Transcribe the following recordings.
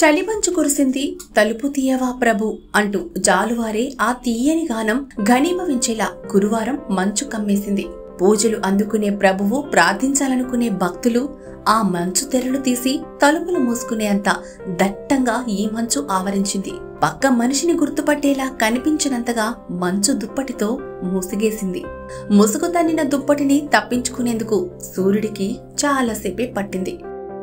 చలిమంచు కురిసింది తలుపు తీయవా ప్రభు అంటూ జాలువారే ఆ తీయని గానం ఘనీభవించేలా గురువారం మంచు కమ్మేసింది పూజలు అందుకునే ప్రభువు ప్రార్థించాలనుకునే భక్తులు ఆ మంచు తెరలు తీసి తలుపులు మూసుకునేంత దట్టంగా ఈ మంచు ఆవరించింది పక్క మనిషిని గుర్తుపట్టేలా కనిపించినంతగా మంచు దుప్పటితో ముసిగేసింది ముసుగు తన్నిన దుప్పటిని తప్పించుకునేందుకు సూర్యుడికి చాలాసేపే పట్టింది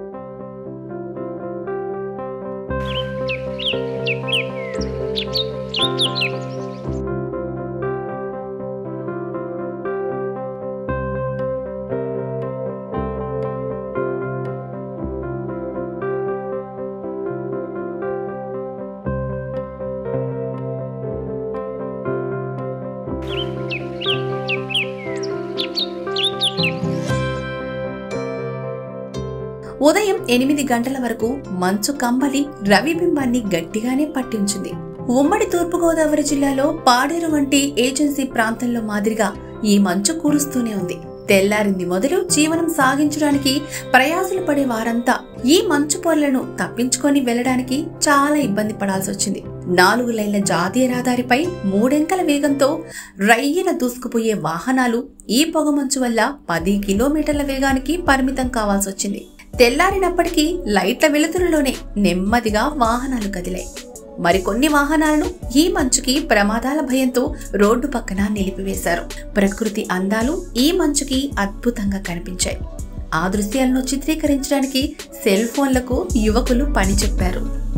ఉదయం ఎనిమిది గంటల వరకు మంచు కంబలి రవిబింబాన్ని గట్టిగానే పట్టించింది ఉమ్మడి తూర్పుగోదావరి జిల్లాలో పాడేరు వంటి ఏజెన్సీ ప్రాంతంలో మాదిరిగా ఈ మంచు కురుస్తూనే ఉంది తెల్లారింది మొదలు జీవనం సాగించడానికి ప్రయాసలు పడే వారంతా ఈ మంచు పొరలను తప్పించుకొని వెళ్లడానికి చాలా ఇబ్బంది పడాల్సి వచ్చింది నాలుగు లైన్ల జాతీయ రహదారిపై మూడెంకల వేగంతో రయ్యన దూసుకుపోయే వాహనాలు ఈ పొగమంచు వల్ల పది కిలోమీటర్ల వేగానికి పరిమితం కావాల్సి వచ్చింది తెల్లారినప్పటికీ లైట్ల వెలుతురులోనే నెమ్మదిగా వాహనాలు కదిలాయి మరికొన్ని వాహనాలను ఈ మంచుకి ప్రమాదాల భయంతో రోడ్డు పక్కన నిలిపివేశారు ప్రకృతి అందాలు ఈ మంచుకి అద్భుతంగా కనిపించాయి ఆ దృశ్యాలను చిత్రీకరించడానికి సెల్ ఫోన్లకు యువకులు పని చెప్పారు